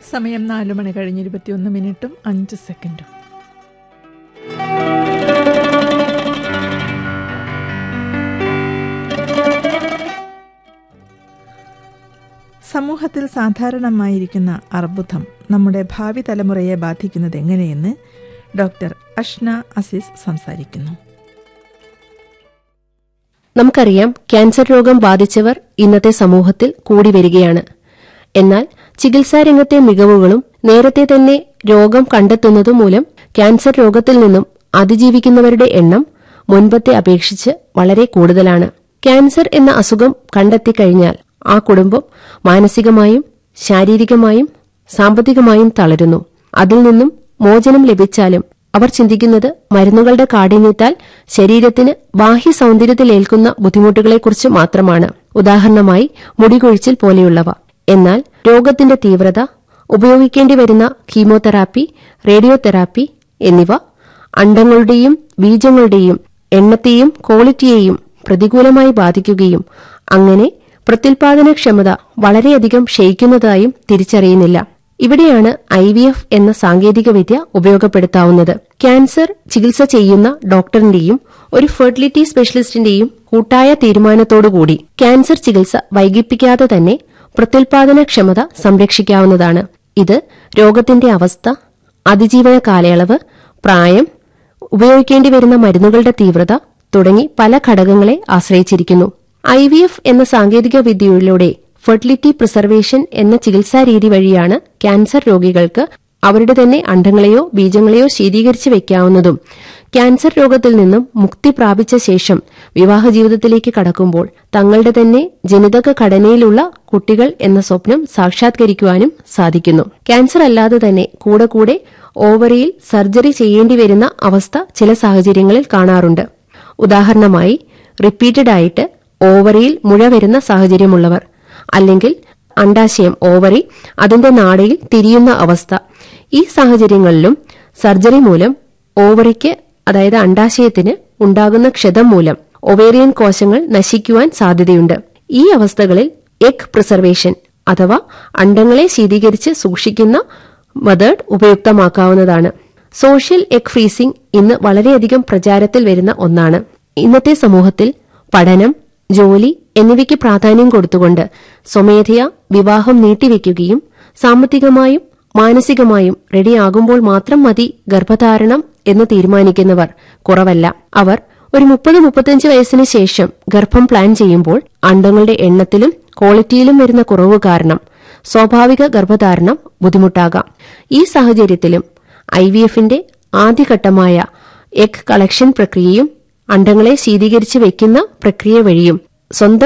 സമയം നാല് മണി കഴിഞ്ഞ് ഇരുപത്തിയൊന്ന് മിനിറ്റും അഞ്ച് സെക്കൻഡും സമൂഹത്തിൽ സാധാരണമായിരിക്കുന്ന അർബുദം നമ്മുടെ ഭാവി തലമുറയെ ബാധിക്കുന്നത് എങ്ങനെയെന്ന് ഡോക്ടർ അഷ്ന അസീസ് സംസാരിക്കുന്നു നമുക്കറിയാം ക്യാൻസർ രോഗം ബാധിച്ചവർ ഇന്നത്തെ സമൂഹത്തിൽ കൂടി വരികയാണ് എന്നാൽ ചികിത്സാരംഗത്തെ മികവുകളും നേരത്തെ തന്നെ രോഗം കണ്ടെത്തുന്നതും മൂലം ക്യാൻസർ രോഗത്തിൽ നിന്നും അതിജീവിക്കുന്നവരുടെ എണ്ണം മുൻപത്തെ അപേക്ഷിച്ച് വളരെ കൂടുതലാണ് ക്യാൻസർ എന്ന അസുഖം കണ്ടെത്തിക്കഴിഞ്ഞാൽ ആ കുടുംബം മാനസികമായും ശാരീരികമായും സാമ്പത്തികമായും തളരുന്നു അതിൽ നിന്നും മോചനം ലഭിച്ചാലും അവർ ചിന്തിക്കുന്നത് മരുന്നുകളുടെ കാഠിന്യത്താൽ ശരീരത്തിന് ബാഹ്യ സൗന്ദര്യത്തിലേൽക്കുന്ന ബുദ്ധിമുട്ടുകളെക്കുറിച്ച് മാത്രമാണ് ഉദാഹരണമായി മുടികൊഴിച്ചിൽ പോലെയുള്ളവ എന്നാൽ രോഗത്തിന്റെ തീവ്രത ഉപയോഗിക്കേണ്ടി വരുന്ന കീമോതെറാപ്പി റേഡിയോതെറാപ്പി എന്നിവ അണ്ഡങ്ങളുടെയും ബീജങ്ങളുടെയും എണ്ണത്തെയും ക്വാളിറ്റിയെയും പ്രതികൂലമായി ബാധിക്കുകയും അങ്ങനെ പ്രത്യുൽപാദനക്ഷമത വളരെയധികം ക്ഷയിക്കുന്നതായും തിരിച്ചറിയുന്നില്ല ഇവിടെയാണ് ഐ വി എഫ് എന്ന സാങ്കേതികവിദ്യ ഉപയോഗപ്പെടുത്താവുന്നത് ക്യാൻസർ ചികിത്സ ചെയ്യുന്ന ഡോക്ടറിന്റെയും ഒരു ഫെർട്ടിലിറ്റി സ്പെഷ്യലിസ്റ്റിന്റെയും കൂട്ടായ തീരുമാനത്തോടുകൂടി ക്യാൻസർ ചികിത്സ വൈകിപ്പിക്കാതെ തന്നെ പ്രത്യുൽപാദനക്ഷമത സംരക്ഷിക്കാവുന്നതാണ് ഇത് രോഗത്തിന്റെ അവസ്ഥ അതിജീവന കാലയളവ് പ്രായം ഉപയോഗിക്കേണ്ടി വരുന്ന മരുന്നുകളുടെ തീവ്രത തുടങ്ങി പല ഘടകങ്ങളെ ആശ്രയിച്ചിരിക്കുന്നു ഐ വി എഫ് എന്ന സാങ്കേതിക വിദ്യയിലൂടെ ഫെർട്ടിലിറ്റി പ്രിസർവേഷൻ എന്ന ചികിത്സാ രീതി വഴിയാണ് ക്യാൻസർ രോഗികൾക്ക് അവരുടെ തന്നെ അണ്ഡങ്ങളെയോ ബീജങ്ങളെയോ ശീതീകരിച്ച് വെക്കാവുന്നതും ക്യാൻസർ രോഗത്തിൽ നിന്നും മുക്തി പ്രാപിച്ച ശേഷം വിവാഹ ജീവിതത്തിലേക്ക് കടക്കുമ്പോൾ തങ്ങളുടെ തന്നെ ജനിതക ഘടനയിലുള്ള കുട്ടികൾ എന്ന സ്വപ്നം സാക്ഷാത്കരിക്കുവാനും സാധിക്കുന്നു ക്യാൻസർ അല്ലാതെ തന്നെ കൂടെ കൂടെ ഓവറിയിൽ സർജറി ചെയ്യേണ്ടി വരുന്ന അവസ്ഥ ചില സാഹചര്യങ്ങളിൽ കാണാറുണ്ട് ഉദാഹരണമായി റിപ്പീറ്റഡ് ആയിട്ട് ഓവറിയിൽ മുഴ വരുന്ന സാഹചര്യമുള്ളവർ അല്ലെങ്കിൽ അണ്ടാശയം ഓവറി അതിന്റെ നാടയിൽ തിരിയുന്ന അവസ്ഥ ഈ സാഹചര്യങ്ങളിലും സർജറി മൂലം ഓവറിക്ക് അതായത് അണ്ടാശയത്തിന് ഉണ്ടാകുന്ന ക്ഷതം മൂലം ഒവേറിയൻ കോശങ്ങൾ നശിക്കുവാൻ സാധ്യതയുണ്ട് ഈ അവസ്ഥകളിൽ എഗ് പ്രിസർവേഷൻ അഥവാ അണ്ടങ്ങളെ ശീതീകരിച്ച് സൂക്ഷിക്കുന്ന മെത്തേഡ് ഉപയുക്തമാക്കാവുന്നതാണ് സോഷ്യൽ എഗ് ഫ്രീസിംഗ് ഇന്ന് വളരെയധികം പ്രചാരത്തിൽ വരുന്ന ഒന്നാണ് ഇന്നത്തെ സമൂഹത്തിൽ പഠനം ജോലി എന്നിവയ്ക്ക് പ്രാധാന്യം കൊടുത്തുകൊണ്ട് സ്വമേധയാ വിവാഹം നീട്ടിവെക്കുകയും സാമ്പത്തികമായും മാനസികമായും റെഡിയാകുമ്പോൾ മാത്രം മതി ഗർഭധാരണം എന്ന് തീരുമാനിക്കുന്നവർ കുറവല്ല അവർ ഒരു മുപ്പത് മുപ്പത്തിയഞ്ച് വയസ്സിന് ശേഷം ഗർഭം പ്ലാൻ ചെയ്യുമ്പോൾ അണ്ടങ്ങളുടെ എണ്ണത്തിലും ക്വാളിറ്റിയിലും വരുന്ന കുറവ് കാരണം സ്വാഭാവിക ഗർഭധാരണം ബുദ്ധിമുട്ടാകാം ഈ സാഹചര്യത്തിലും ഐ വി എഫിന്റെ ആദ്യഘട്ടമായ എഗ് കളക്ഷൻ പ്രക്രിയയും അണ്ടങ്ങളെ ശീതീകരിച്ച് വെക്കുന്ന പ്രക്രിയ വഴിയും സ്വന്തം